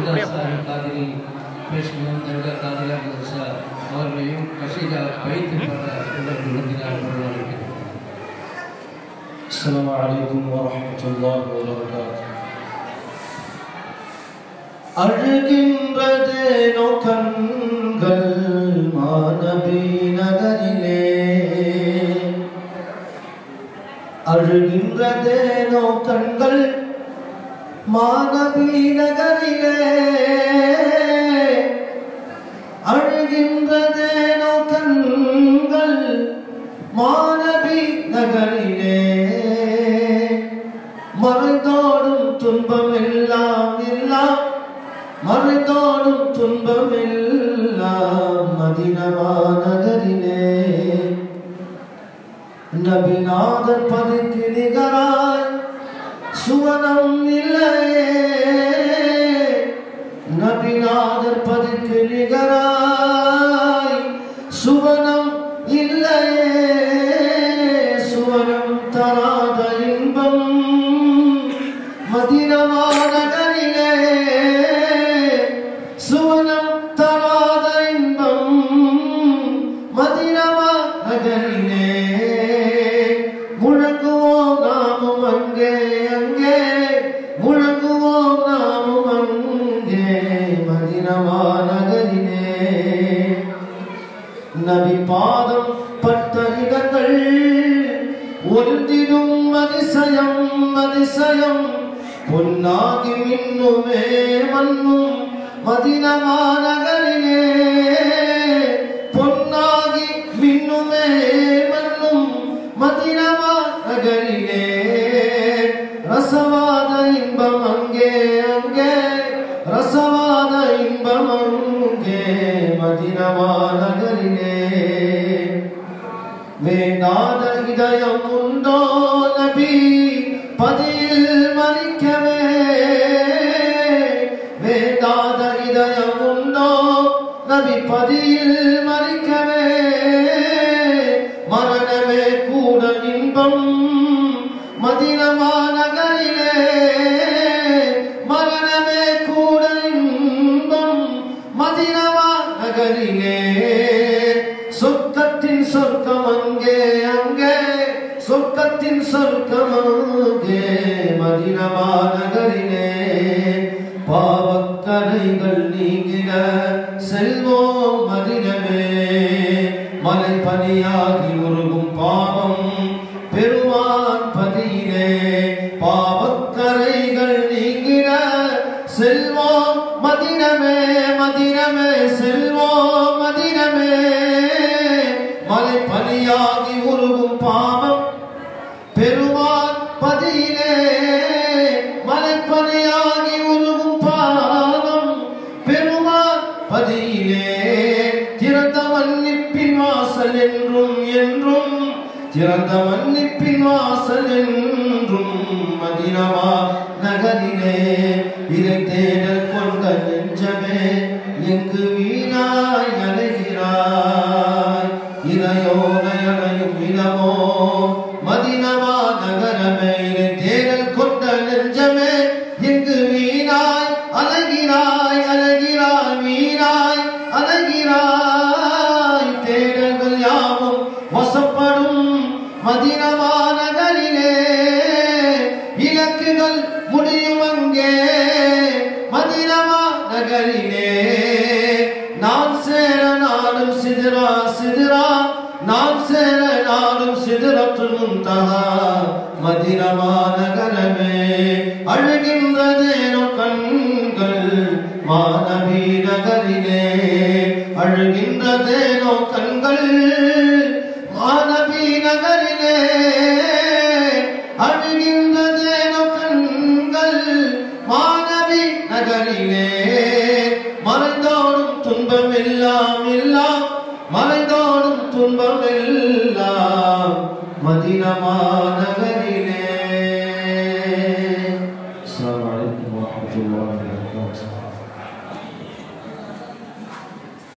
சாஹிப் காதிரி பேஷ்மன் தங்க காதிரா மிர்சா அவர்களையும் கஷீதா வைத்து பல உடல் விருந்தினர் வருவார்கள் السلام عليكم ورحمة الله وبركاته அழுகின்றதேனோ கண்கள் மாநபி நகரிலே அழுகின்றதேனோ கண்கள் மாநபி நகரிலே அழுகின்றதேனோ கண்கள் மாநபி நகரிலே மறைந்தோடும் துன்பம் எல்லாம் எல்லாம் மறைந்தோடும் துன்பம் எல்லாம் மதினமா நகரிலே நபிநாதர் பதிக்கு நிகராய் சுவனம் இல்லையே நபிநாதர் பதிக்கு நிகராய் சுவனம் இல்லையே சுவனம் தராத இன்பம் மதினமா நகரிலே சுவனம் தராத இன்பம் மதினமா நகரிலே முழங்குவோம் நாமும் அங்கே அங்கே முழங்குவோம் நாமும் அங்கே மதினமா நகரிலே நபி பாதம் பட்ட இடங்கள் ஒன்றிடும் அதிசயம் அதிசயம் பொன்னாகி மின்னுமே மண்ணும் மதினமா நகரிலே பொன்னாகி மின்னுமே மண்ணும் மதினமா நகரிலே ரசவாத இன்பம் அங்கே அங்கே ரசவாத இன்பம் அங்கே மதினமா நகரிலே வேண்டாத இதயம் உண்டோ நபி பதியில் மறிக்கவே வேண்டாத இதயம் உண்டோ நபி பதியில் மறிக்கவே மரணமே கூட இன்பம் மதினமா நகரிலே மரணமே கூட இன்பம் மதினமா நகரிலே சொர்க்கத்தின் சொர்க்கம் அங்கே அங்கே சொர்க்கத்தின் சொர்க்கம் அங்கே மதினமா நகரிலே பாவக்கரைகள் நீங்கிட செல்வோம் மதினமே மலை பனியாகி உருகும் பாவம் பெருமான் பதியிலே பாவக்கரைகள் நீங்கிட செல்வோம் மதினமே மதினமே செல்வோம் மதினமே மலை பனியாகி உருகும் பாவம் பெருமான் பதியிலே மலைப்பனியாகி உருகும் பாவம் பெருமான் பதியிலே திறந்த மன்னிப்பின் வாசல் என்றும் என்றும் திறந்த மன்னிப்பின் வாசல் என்றும் மதினமா நகரிலே இதை தேடல் கொண்ட நெஞ்சமே எங்கு வீணாய் அலைகிறாய் இதையோனை அலையும் இனமோ மதினமா நகரமே இதை தேடல் கொண்ட நெஞ்சமே எங்கு வீணாய் அலைகிறாய் அலைகிறாய் வீணாய் அலைகிறாய் தேடல்கள் யாவும் வசப்படும் மதினமா நகரிலே இலக்குகள் முடியும் அங்கே மதினமா நகரிலே நான் சேர நாடும் சிதிரா சிதிரா நான் சேர நாடும் சிதிரத்து முந்தகா மதினமா நகரமே அழுகின்றதேனோ கண்கள் மாணவி நகரிலே அழுகின்றதேனோ கண்கள் மாணவி நகரிலே அழுகின்றதேனோ கண்கள் மாணவி நகரிலே மறைந்தோடும் துன்பம் எல்லாம் எல்லாம் மறைந்தோடும் துன்பம் எல்லாம் மதினமா